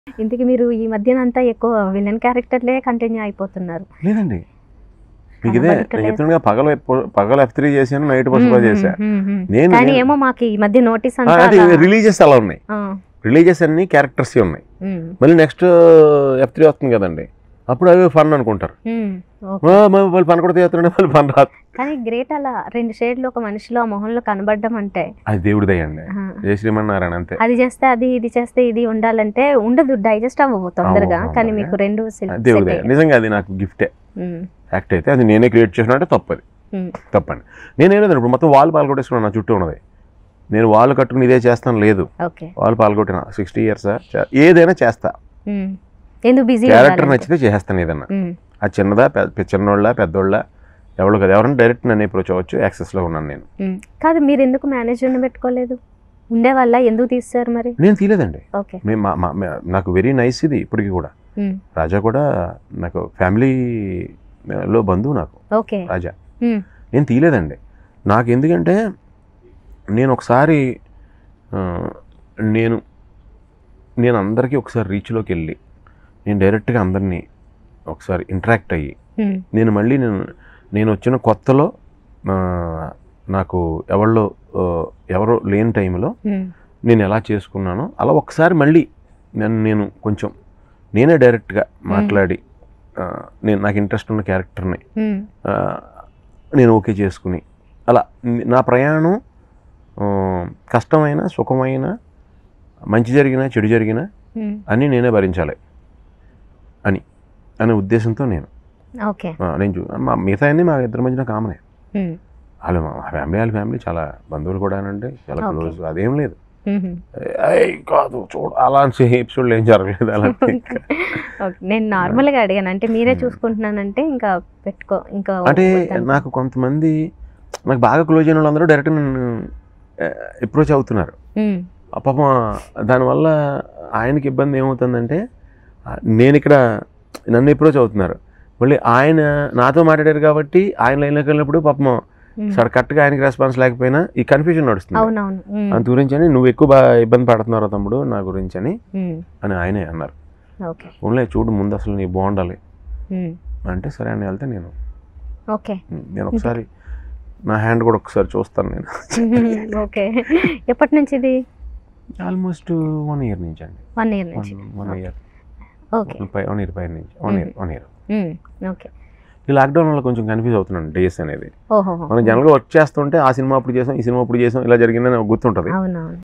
ఇంతకీ మీరు ఈ మధ్యన అంతా ఎక్కువ విలన్ క్యారెక్టర్లే కంటిన్యూ అయిపోతున్నారు లేదండి మీకు ఇదే కనబడట్లేదు. నేను చెప్తున్నా పగల పగల ఎఫ్ త్రీ చేశాను నైట్ పుష్ప చేశా మ్మ్, మ్మ్, మ్మ్. నేను కానీ ఏమో మాకు ఈ మధ్య నోటీస్ ఆ, అంతా అది అలా- రిలీజియస్ అలా ఉన్నాయి ఆ, రిలీజియస్ అన్ని క్యారెక్టర్స్ ఉన్నాయి మ్మ్, మళ్ళీ నెక్స్ట్ ఎఫ్ త్రీ వస్తుంది కదండి అప్పుడు అవి ఫన్ అనుకుంటారు మ్మ్, ఓకే. ఆ, మరి వాళ్ళు పని కూడా తీస్తున్నాడు వాళ్ళు పని రాదు కానీ గ్రేట్ అలా రెండు షేడ్లు ఒక మనిషిలో ఆ మొహంలో కనబడడం అంటే అది దేవుడిదయ్యండి ఆ, జయ శ్రీమన్నారాయణ అంతే అది చేస్తే అది ఇది చేస్తే ఇది ఉండాలంటే ఉండదు డైజెస్ట్ అవ్వవు తొందరగా అవ్వవు, కానీ అవ్వదు. మీకు రెండు sil- అది set దేవుడిదయ్య అయ్యాయి. నిజంగా అది నాకు గిఫ్టే మ్మ్, యాక్ట్ అయితే అది నేనే క్రియేట్ చేసినట్టే తప్పది మ్మ్, తప్పండి నేనేం లేదండి ఇప్పుడు మొత్తం వాళ్ళు పాల్గొట్టేసుకున్నాను నా చుట్టూ ఉన్నది నేను వాళ్ళు కట్టుకుని ఇదే చేస్తాను లేదు ఓకే వాళ్ళు పాల్గొట్టిన సిక్స్టీ ఇయర్స్ ఏదైనా చేస్తా మ్మ్. ఎందుకు బిజీ క్యారెక్టర్ నచ్చితే చేస్తాను ఏదన్నా ఆ చిన్నదా పెద్ద చిన్నోళ్ళ పెద్దోళ్ళ ఎవరు కదా ఎవరైనా డైరెక్ట్ నన్ను అప్రోచ్ అవ్వచ్చు యాక్సెస్లో ఉన్నాను నేను కాదు మీరు ఎందుకు మేనేజర్ని పెట్టుకోలేదు ఉండే వల్ల ఎందుకు తీస్తారు మరి నేను తీయలేదండి ఓకే మేము మా- మా- మా- నాకు వెరీ నైస్ ఇది ఇప్పటికి కూడా మ్మ్, రాజా కూడా నాకు ఫ్యామిలీ లో బంధువు నాకు ఓకే రాజా మ్మ్, నేను తీయలేదండి నాకు ఎందుకంటే నేను ఒకసారి ఆ, నేను నేను అందరికీ ఒకసారి రీచ్లోకి వెళ్ళి నేను డైరెక్ట్గా అందరినీ ఒకసారి ఇంటరాక్ట్ అయ్యి మ్మ్, నేను మళ్ళీ నేను నేను వచ్చిన కొత్తలో ఆ, నాకు ఎవరిలో ఆ, ఎవరో లేని టైంలో మ్మ్, నేను ఎలా చేసుకున్నానో అలా ఒకసారి మళ్ళీ నన్ను నేను కొంచెం నేనే డైరెక్ట్గా మాట్లాడి ఆ, నేను నాకు ఇంట్రెస్ట్ ఉన్న క్యారెక్టర్ని మ్మ్, ఆ, నేను ఓకే చేసుకుని అలా ని- నా ప్రయాణం ఆ, కష్టమైన సుఖమైన మంచి జరిగినా చెడు జరిగినా మ్మ్, అన్నీ నేనే భరించాలి అని అనే ఉద్దేశంతో నేను ఓకే ఆ, నేను చూ మా మిగతా అన్నీ మా ఇద్దరి మధ్యన కామనే మ్మ్, వాళ్ళు మా ఫ్యామిలీ వాళ్ళ ఫ్యామిలీ చాలా బంధువులు కూడా అంటే చాలా Okay. క్లోజ్ అదేం లేదు మ్మ్. ఏయ్ కాదు చూడ అలాంటి ఎపిసోడ్లు ఏం జరగలేదు అలాంటి ఓకే నేను నార్మల్గా అడిగాను అంటే మీరే చూసుకుంటున్నానంటే ఇంకా పెట్టుకో ఇంకా అంటే వద్దను. నాకు కొంతమంది నాకు బాగా క్లోజ్ అయిన వాళ్ళందరూ డైరెక్ట్ నన్ను అప్రోచ్ అవుతున్నారు మ్మ్, ఆ పాపం దానివల్ల ఆయనకి ఇబ్బంది ఏమవుతుందంటే ఆ, నేను ఇక్కడ నన్ను అప్రోచ్ అవుతున్నారు మళ్ళీ ఆయన నాతో మాట్లాడారు కాబట్టి ఆయన లైన్లోకి వెళ్ళినప్పుడు పాపం మ్మ్. సరే కరెక్ట్గా ఆయనకి రెస్పాన్స్ లేకపోయినా ఈ కన్ఫ్యూజన్ నడుస్తుంది అవునవును మ్మ్, అందు గురించి అని నువ్వు ఎక్కువ బాగా ఇబ్బంది పడుతున్నావు తమ్ముడు నా గురించి అని మ్మ్, అని ఆయనే అన్నారు ఓకే ఓన్లీ చూడు ముందు అసలు నీ బాగుండాలి మ్మ్, అంటే సరే అని వెళ్తే నేను ఓకే నేను ఒకసారి నా హ్యాండ్ కూడా ఒకసారి చూస్తాను నేను ఓకే ఎప్పటి నుంచి ఇది ఆల్మోస్ట్ వన్ ఇయర్ నుంచి అండి వన్ ఇయర్ నుంచి one year okay one year పై నుంచి వన్ ఇయర్ వన్ ఇయర్ మ్మ్, ఓకే ఈ లాక్డౌన్ వల్ల కొంచెం కన్ఫ్యూజ్ అవుతున్నాను డేస్ అనేది ఓహో మనం జనరల్గా వర్క్ చేస్తుంటే ఆ సినిమా అప్పుడు చేసాం ఈ సినిమా అప్పుడు చేసాం ఇలా జరిగిందని ఒక గుర్తుంటుంది అవునవును